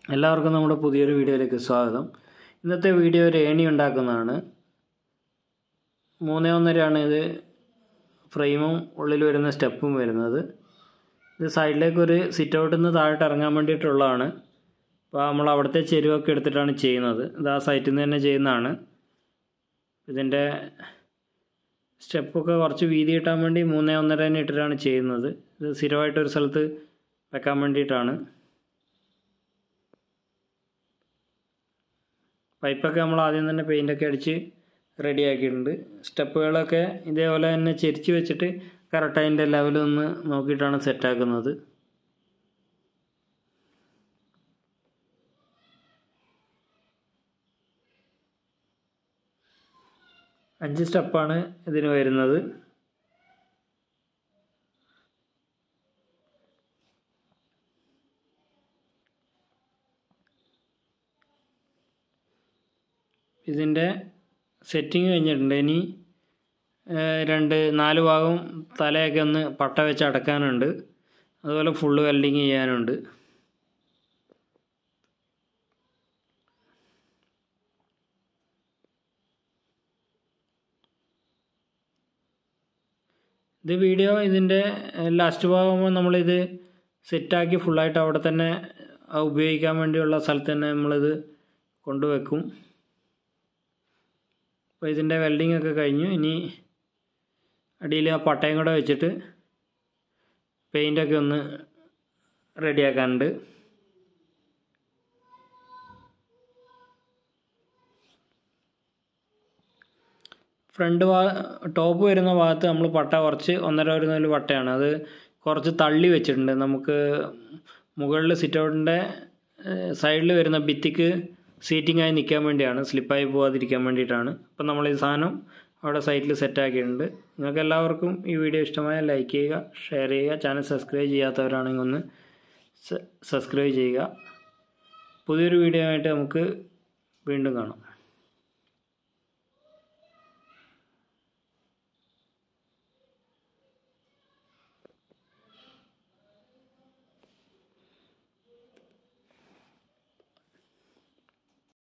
എല്ലാവർക്കും നമ്മുടെ പുതിയൊരു വീഡിയോയിലേക്ക് സ്വാഗതം ഇന്നത്തെ വീഡിയോ ഒരു ഏണി ഉണ്ടാക്കുന്നതാണ് മൂന്ന് ഒന്നരയാണ് ഇത് ഫ്രെയിമും ഉള്ളിൽ വരുന്ന സ്റ്റെപ്പും വരുന്നത് ഇത് സൈഡിലേക്ക് ഒരു സിറ്റ് ഔട്ടിൽ നിന്ന് താഴോട്ട് ഇറങ്ങാൻ വേണ്ടിയിട്ടുള്ളതാണ് അപ്പോൾ നമ്മൾ അവിടുത്തെ ചെരുവൊക്കെ എടുത്തിട്ടാണ് ചെയ്യുന്നത് ഇത് ആ സൈറ്റിൽ നിന്ന് തന്നെ ചെയ്യുന്നതാണ് ഇതിൻ്റെ സ്റ്റെപ്പൊക്കെ കുറച്ച് വീതി കിട്ടാൻ വേണ്ടി മൂന്നേ ഒന്നര തന്നെ ഇട്ടിട്ടാണ് ചെയ്യുന്നത് ഇത് സ്ഥിരമായിട്ടൊരു സ്ഥലത്ത് വെക്കാൻ വേണ്ടിയിട്ടാണ് പൈപ്പൊക്കെ നമ്മൾ ആദ്യം തന്നെ പെയിൻ്റൊക്കെ അടിച്ച് റെഡി ആക്കിയിട്ടുണ്ട് സ്റ്റെപ്പുകളൊക്കെ ഇതേപോലെ തന്നെ ചെരിച്ച് വെച്ചിട്ട് കറക്റ്റ് അതിൻ്റെ ലെവലൊന്ന് നോക്കിയിട്ടാണ് സെറ്റാക്കുന്നത് അഞ്ച് സ്റ്റെപ്പാണ് ഇതിന് വരുന്നത് ഇതിൻ്റെ സെറ്റിങ് കഴിഞ്ഞിട്ടുണ്ട് ഇനി രണ്ട് നാല് ഭാഗം തലയൊക്കെ ഒന്ന് പട്ട വെച്ച് അടക്കാനുണ്ട് അതുപോലെ ഫുള്ള് വെൽഡിങ് ചെയ്യാനുണ്ട് ഇത് വീഡിയോ ഇതിൻ്റെ ലാസ്റ്റ് ഭാഗമാകുമ്പോൾ നമ്മളിത് സെറ്റാക്കി ഫുള്ളായിട്ട് അവിടെ തന്നെ ഉപയോഗിക്കാൻ വേണ്ടിയുള്ള സ്ഥലത്ത് തന്നെ നമ്മളിത് കൊണ്ടുവെക്കും അപ്പോൾ ഇതിൻ്റെ വെൽഡിംഗ് ഒക്കെ കഴിഞ്ഞു ഇനി അടിയിൽ ആ പട്ടയും കൂടെ വെച്ചിട്ട് പെയിൻ്റൊക്കെ ഒന്ന് റെഡിയാക്കാനുണ്ട് ഫ്രണ്ട് ഭാ ടോപ്പ് വരുന്ന ഭാഗത്ത് നമ്മൾ പട്ട കുറച്ച് ഒന്നര വരുന്ന ഒരു പട്ടയാണ് അത് കുറച്ച് തള്ളി വെച്ചിട്ടുണ്ട് നമുക്ക് മുകളിൽ സിറ്റ് ഔട്ടിൻ്റെ സൈഡിൽ വരുന്ന ഭിത്തിക്ക് സീറ്റിംഗ് ആയി നിൽക്കാൻ വേണ്ടിയാണ് സ്ലിപ്പായി പോകാതിരിക്കാൻ വേണ്ടിയിട്ടാണ് അപ്പം നമ്മൾ ഈ സാധനം അവിടെ സൈറ്റിൽ സെറ്റാക്കിയിട്ടുണ്ട് നിങ്ങൾക്ക് എല്ലാവർക്കും ഈ വീഡിയോ ഇഷ്ടമായാൽ ലൈക്ക് ചെയ്യുക ഷെയർ ചെയ്യുക ചാനൽ സബ്സ്ക്രൈബ് ചെയ്യാത്തവരാണെങ്കിൽ ഒന്ന് സബ്സ്ക്രൈബ് ചെയ്യുക പുതിയൊരു വീഡിയോ ആയിട്ട് നമുക്ക് വീണ്ടും കാണാം